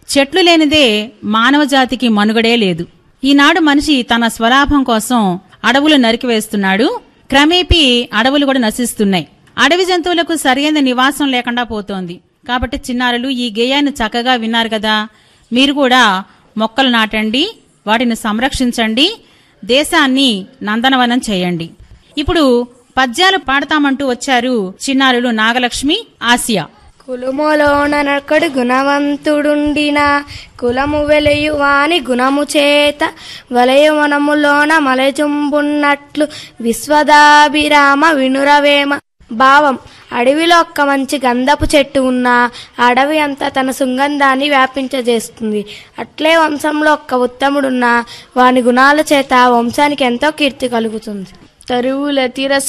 చెట్లు లేనిదే మానవ జాతికి మనుగడే లేదు ఈనాడు మనిషి తన స్వలాభం కోసం అడవులు నరికివేస్తున్నాడు క్రమేపీ అడవులు కూడా నశిస్తున్నాయి అడవి జంతువులకు సరైన నివాసం లేకుండా పోతోంది కాబట్టి చిన్నారులు ఈ గేయాన్ని చక్కగా విన్నారు కదా మీరు కూడా మొక్కలు నాటండి వాటిని సంరక్షించండి దేశాన్ని నందనవనం చేయండి ఇప్పుడు పద్యాలు పాడతామంటూ వచ్చారు చిన్నారులు నాగలక్ష్మి ఆసియా కులములోన నక్కడు గుణవంతుడుండిన కులము వెలయు వాని గుణము చేత వలయు వనములోన మలజుంబున్నట్లు విశ్వదాభిరామ వినురవేమ భావం అడవిలో ఒక్క మంచి గంధపు చెట్టు ఉన్నా ఆ అడవి అంతా తన సుగంధాన్ని వ్యాపించజేస్తుంది అట్లే వంశంలో ఒక్క ఉత్తముడున్నా వాని గుణాల చేత ఆ వంశానికి ఎంతో కీర్తి కలుగుతుంది తరువుల తీర